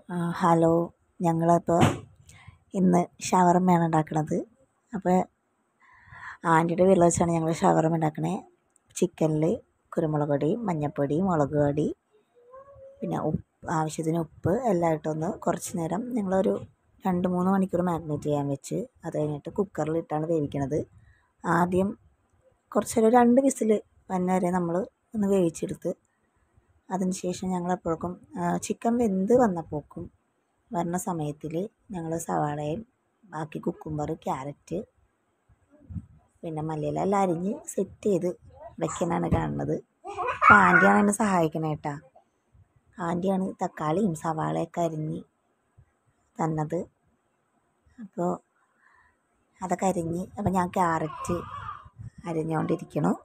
hello ഞങ്ങളിപ്പോൾ ഇന്ന് ഷവർമ്മയാണ് ഉണ്ടാക്കുന്നത് അപ്പോൾ ആൻറ്റിയുടെ വീട്ടിൽ വെച്ചാണ് ഞങ്ങൾ ഷവർമ്മ ഉണ്ടാക്കണത് ചിക്കനിൽ കുരുമുളക് പൊടി മഞ്ഞൾപ്പൊടി മുളക് പൊടി പിന്നെ ഉപ്പ് ആവശ്യത്തിന് ഉപ്പ് എല്ലാം ഇട്ടൊന്ന് കുറച്ച് നേരം ഞങ്ങളൊരു രണ്ട് മൂന്ന് മണിക്കൂർ മാരിനേറ്റ് ചെയ്യാൻ വെച്ച് അത് കഴിഞ്ഞിട്ട് കുക്കറിലിട്ടാണ് വേവിക്കണത് ആദ്യം കുറച്ച് നേരം രണ്ട് വിസിൽ വരുന്ന വരെ നമ്മൾ ഒന്ന് വേവിച്ചെടുത്ത് അതിന് ശേഷം ഞങ്ങൾ അപ്പോഴേക്കും ചിക്കൻ വെന്ത് വന്നപ്പോഴേക്കും വരണ സമയത്തിൽ ഞങ്ങൾ സവാളയും ബാക്കി കുക്കുംബർ ക്യാരറ്റ് പിന്നെ മല്ലിയില എല്ലാം അരിഞ്ഞ് സെറ്റ് ചെയ്ത് വെക്കാനാണ് കാണുന്നത് അപ്പോൾ ആൻറ്റിയാണ് എന്നെ സഹായിക്കണത് കേട്ടോ ആൻറ്റിയാണ് തക്കാളിയും സവാളയൊക്കെ അരിഞ്ഞ് തന്നത് അപ്പോൾ അതൊക്കെ അരിഞ്ഞ് അപ്പോൾ ഞാൻ ക്യാരറ്റ് അരിഞ്ഞുകൊണ്ടിരിക്കണു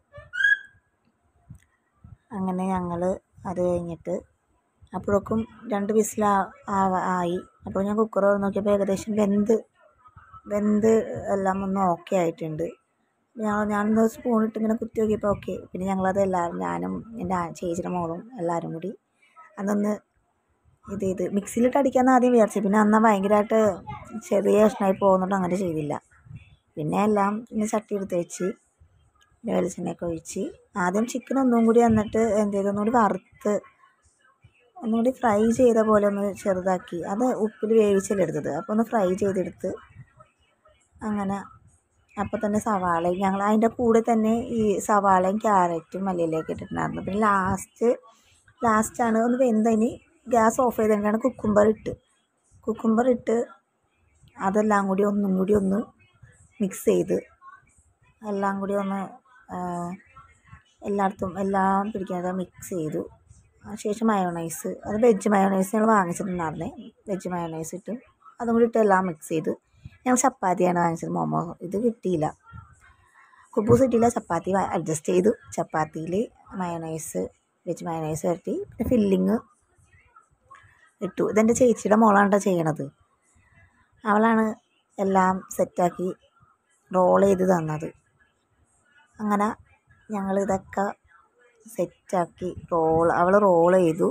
അങ്ങനെ ഞങ്ങൾ അത് കഴിഞ്ഞിട്ട് അപ്പോഴേക്കും രണ്ട് വിസിൽ ആയി അപ്പോൾ ഞാൻ കുക്കർ നോക്കിയപ്പോൾ ഏകദേശം വെന്ത് വെന്ത് എല്ലാം ഒന്ന് ഓക്കെ ആയിട്ടുണ്ട് ഞാൻ ഞാനൊന്ന് സ്പൂണിട്ട് ഇങ്ങനെ കുത്തി നോക്കിയപ്പോൾ ഓക്കെ പിന്നെ ഞങ്ങളത് എല്ലാവരും ഞാനും എൻ്റെ ചേച്ചിയുടെ മോളും എല്ലാവരും കൂടി അതൊന്ന് ഇത് ഇത് മിക്സിയിലിട്ട് അടിക്കാമെന്ന് ആദ്യം വിചാരിച്ചു പിന്നെ അന്ന് ഭയങ്കരമായിട്ട് ചെറിയ കഷ്ണമായി പോകുന്നുണ്ട് അങ്ങനെ ചെയ്തില്ല പിന്നെ എല്ലാം പിന്നെ ചട്ടി എടുത്ത് വെച്ച് പിന്നെ വെളിച്ചെണ്ണയൊക്കെ ഒഴിച്ച് ആദ്യം ചിക്കൻ ഒന്നും കൂടി എന്നിട്ട് എന്ത് ചെയ്തു ഒന്നുകൂടി വറുത്ത് ഒന്നുകൂടി ഫ്രൈ ചെയ്ത പോലെ ഒന്ന് ചെറുതാക്കി അത് ഉപ്പിൽ വേവിച്ചെടുത്തത് അപ്പോൾ ഒന്ന് ഫ്രൈ ചെയ്തെടുത്ത് അങ്ങനെ അപ്പോൾ തന്നെ സവാളയും ഞങ്ങൾ അതിൻ്റെ കൂടെ തന്നെ ഈ സവാളയും ക്യാരറ്റും മല്ലിയിലേക്ക് ഇട്ടിട്ടുണ്ടായിരുന്നു പിന്നെ ലാസ്റ്റ് ലാസ്റ്റാണ് ഒന്ന് വെന്തതിന് ഗ്യാസ് ഓഫ് ചെയ്തിട്ടാണ് കുക്കുംബർ ഇട്ട് കുക്കുംബർ ഇട്ട് അതെല്ലാം കൂടി ഒന്നും കൂടി ഒന്ന് മിക്സ് ചെയ്ത് എല്ലാം കൂടി ഒന്ന് എല്ലായിടത്തും എല്ലാം പിടിക്കാതെ മിക്സ് ചെയ്തു ശേഷം മയോണൈസ് അത് വെജ് മയോണൈസ് ഞങ്ങൾ വാങ്ങിച്ചിട്ടുണ്ടായിരുന്നേ വെജ് മയോണൈസ് ഇട്ട് അതും കൂടി ഇട്ട് എല്ലാം മിക്സ് ചെയ്ത് ഞങ്ങൾ ചപ്പാത്തിയാണ് വാങ്ങിച്ചത് മോമോ ഇത് കിട്ടിയില്ല കുബൂസ് കിട്ടിയില്ല ചപ്പാത്തി അഡ്ജസ്റ്റ് ചെയ്തു ചപ്പാത്തിയിൽ മയോണൈസ് വെജ് മയോണൈസ് വരട്ടി പിന്നെ ഫില്ലിങ് ഇട്ടു ഇതെൻ്റെ ചേച്ചിയുടെ മോളാണ് കേട്ടോ ചെയ്യണത് അവളാണ് എല്ലാം സെറ്റാക്കി റോൾ ചെയ്ത് തന്നത് അങ്ങനെ ഞങ്ങൾ ഇതൊക്കെ സെറ്റാക്കി റോൾ അവൾ റോൾ ചെയ്തു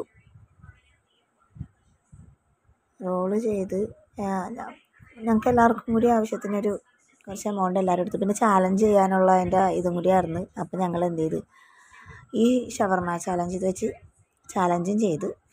റോള് ചെയ്ത് ഞങ്ങൾക്ക് എല്ലാവർക്കും കൂടി ആവശ്യത്തിനൊരു കുറച്ച് എമൗണ്ട് എല്ലാവരും എടുത്തു പിന്നെ ചാലഞ്ച് ചെയ്യാനുള്ള അതിൻ്റെ ഇതും കൂടിയായിരുന്നു അപ്പോൾ ഞങ്ങൾ എന്ത് ചെയ്തു ഈ ഷവർമ ചാലഞ്ച് ഇത് വെച്ച് ചാലഞ്ചും ചെയ്ത്